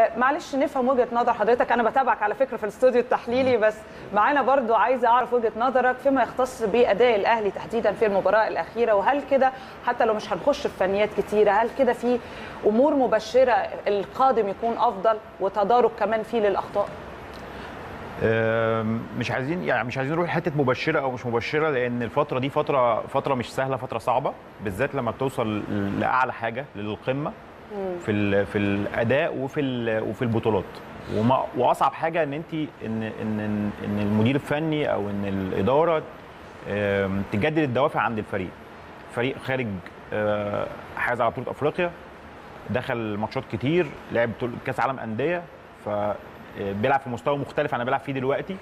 آه معلش نفهم وجهه نظر حضرتك انا بتابعك على فكره في الاستوديو التحليلي بس معانا برضو عايزه اعرف وجهه نظرك فيما يختص باداء الاهلي تحديدا في المباراه الاخيره وهل كده حتى لو مش هنخش في فنيات كتيره هل كده في امور مبشره القادم يكون افضل وتدارك كمان فيه للاخطاء آم، مش عايزين يعني مش عايزين نروح حته مبشره او مش مبشره لان الفتره دي فتره فتره مش سهله فتره صعبه بالذات لما بتوصل لاعلى حاجه للقمه في ال- في الاداء وفي ال- وفي البطولات وما واصعب حاجه ان انت ان ان ان المدير الفني او ان الاداره آم، تجدد الدوافع عند الفريق فريق خارج آه، حاز على بطوله افريقيا دخل ماتشات كتير لعب بطولة- كاس عالم انديه ف بيلعب في مستوى مختلف عن اللي بيلعب فيه دلوقتي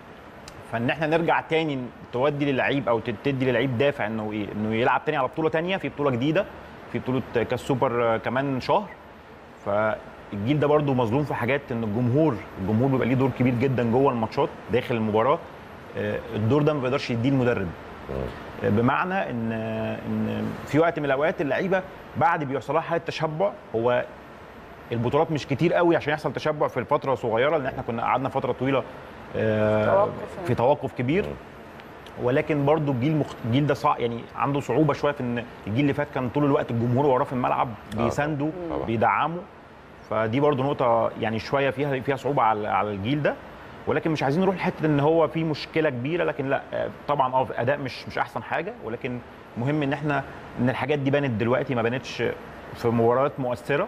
فان احنا نرجع تاني تودي للعيب او تدي للعيب دافع انه ايه انه يلعب تاني على بطوله تانيه في بطوله جديده في بطوله كاس سوبر كمان شهر فالجيل ده برده مظلوم في حاجات ان الجمهور الجمهور بيبقى ليه دور كبير جدا جوه الماتشات داخل المباراه آه، الدور ده ما بيقدرش يديه المدرب آه، بمعنى ان ان في وقت من الاوقات اللعيبه بعد بيحصل لها حاله تشبع هو البطولات مش كتير قوي عشان يحصل تشبع في الفتره صغيره لان احنا كنا قعدنا فتره طويله آه، توقف. في توقف كبير ولكن برضو الجيل مخ... الجيل ده صعب يعني عنده صعوبه شويه في ان الجيل اللي فات كان طول الوقت الجمهور وراه في الملعب بيساندوا طبعاً. بيدعموا فدي برضو نقطه يعني شويه فيها فيها صعوبه على على الجيل ده ولكن مش عايزين نروح لحته ان هو في مشكله كبيره لكن لا آه، طبعا اه اداء مش مش احسن حاجه ولكن مهم ان احنا ان الحاجات دي بانت دلوقتي ما بانتش في مباريات مؤثره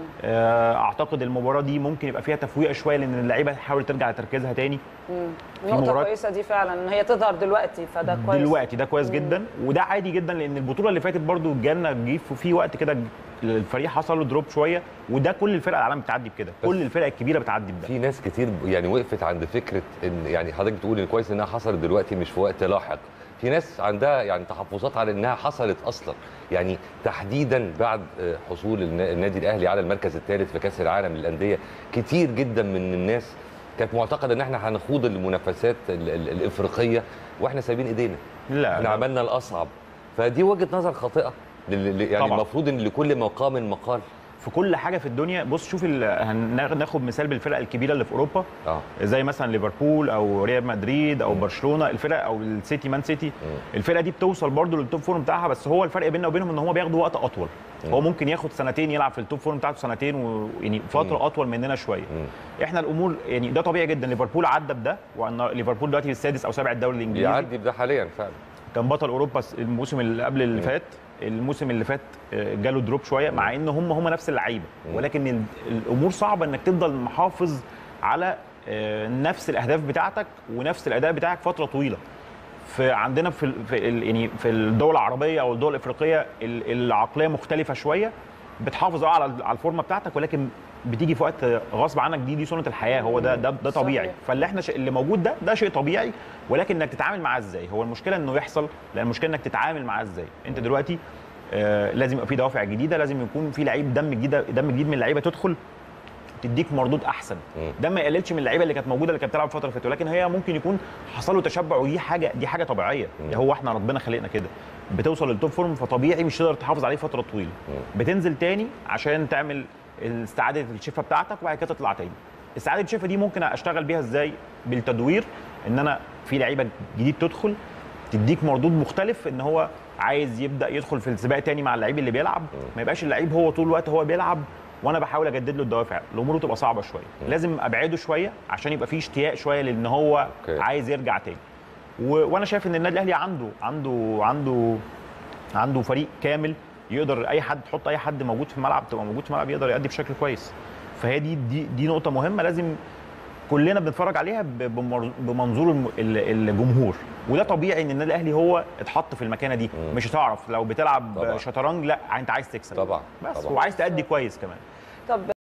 آه، اعتقد المباراه دي ممكن يبقى فيها تفويقه شويه لان اللعيبه تحاول ترجع لتركيزها تاني نقطه مباراة- كويسه دي فعلا ان هي تظهر دلوقتي فده كويس دلوقتي ده كويس جدا وده عادي جدا لان البطوله اللي فاتت برضو جالنا جه في- في وقت كده الفريق حصل له دروب شويه وده كل الفرق العالم بتعدي بكده كل الفرق الكبيره بتعدي بده في ناس كتير يعني وقفت عند فكره ان يعني حضرتك بتقول ان كويس انها حصلت دلوقتي مش في وقت لاحق في ناس عندها يعني تحفظات على انها حصلت اصلا يعني تحديدا بعد آه، حصول النا- النادي الاهلي على المركز الثالث في كاس العالم للانديه كتير جدا من الناس كانت معتقده ان احنا هنخوض المنافسات ال- ال- الافريقيه واحنا سايبين ايدينا لا احنا لا. عملنا الاصعب فدي وجهه نظر خاطئه لل- ل- يعني طبعاً. المفروض ان لكل مقام مقال في كل حاجه في الدنيا بص شوف ال- هن- ناخد مثال بالفرق الكبيره اللي في اوروبا اه زي مثلا ليفربول او ريال مدريد او برشلونه الفرق او السيتي مان سيتي الفرقه دي بتوصل برضو للتوب فورم بتاعها بس هو الفرق بيننا وبينهم ان هم بياخدوا وقت اطول هو ممكن ياخد سنتين يلعب في التوب فورم بتاعته سنتين ويعني فتره اطول مننا شويه احنا الامور يعني ده طبيعي جدا ليفربول عدى بده وان ليفربول دلوقتي السادس او سابع الدوري الانجليزي بيعدي بده حاليا فعلا كان بطل اوروبا الموسم اللي قبل اللي فات الموسم اللي فات آه، جاله دروب شويه مع ان هم هم نفس اللعيبه ولكن ال- الامور صعبه انك تفضل محافظ على آه، نفس الاهداف بتاعتك ونفس الاداء بتاعك فتره طويله في عندنا في ال- في ال- يعني في الدول العربيه او الدول الافريقيه ال- العقليه مختلفه شويه بتحافظ اه على على الفورمه بتاعتك ولكن بتيجي في وقت غصب عنك دي دي سنه الحياه هو ده ده, ده طبيعي صحيح. فاللي احنا ش... اللي موجود ده ده شيء طبيعي ولكن انك تتعامل معاه ازاي هو المشكله انه يحصل لان المشكله انك تتعامل معاه ازاي انت دلوقتي آه لازم يبقى في دوافع جديده لازم يكون في لعيب دم جديد دم جديد من اللعيبه تدخل تديك مردود احسن مم. ده ما يقللش من اللعيبه اللي كانت موجوده اللي كانت بتلعب الفتره اللي فاتت ولكن هي ممكن يكون حصل له تشبع ودي حاجه دي حاجه طبيعيه هو احنا ربنا خلقنا كده بتوصل للتوب فورم فطبيعي مش تقدر تحافظ عليه فتره طويله بتنزل تاني عشان تعمل استعاده الشفه بتاعتك وبعد كده تطلع تاني استعاده الشفه دي ممكن اشتغل بيها ازاي بالتدوير ان انا في لعيبه جديد تدخل تديك مردود مختلف ان هو عايز يبدا يدخل في السباق تاني مع اللعيب اللي بيلعب ما يبقاش اللعيب هو طول الوقت هو بيلعب وانا بحاول اجدد له الدوافع الامور تبقى صعبه شويه لازم ابعده شويه عشان يبقى فيه اشتياق شويه لان هو أوكي. عايز يرجع تاني و... وانا شايف ان النادي الاهلي عنده عنده عنده عنده فريق كامل يقدر اي حد تحط اي حد موجود في الملعب تبقى موجود في الملعب يقدر يأدي بشكل كويس فهي دي دي دي نقطه مهمه لازم كلنا بنتفرج عليها ب- بمر- بمنظور الم- ال- الجمهور وده طبيعي ان النادي الاهلي هو اتحط في المكانه دي مش هتعرف لو بتلعب طبعا. شطرنج لا انت عايز تكسب طبعا بس طبعا وعايز تأدي كويس كمان طب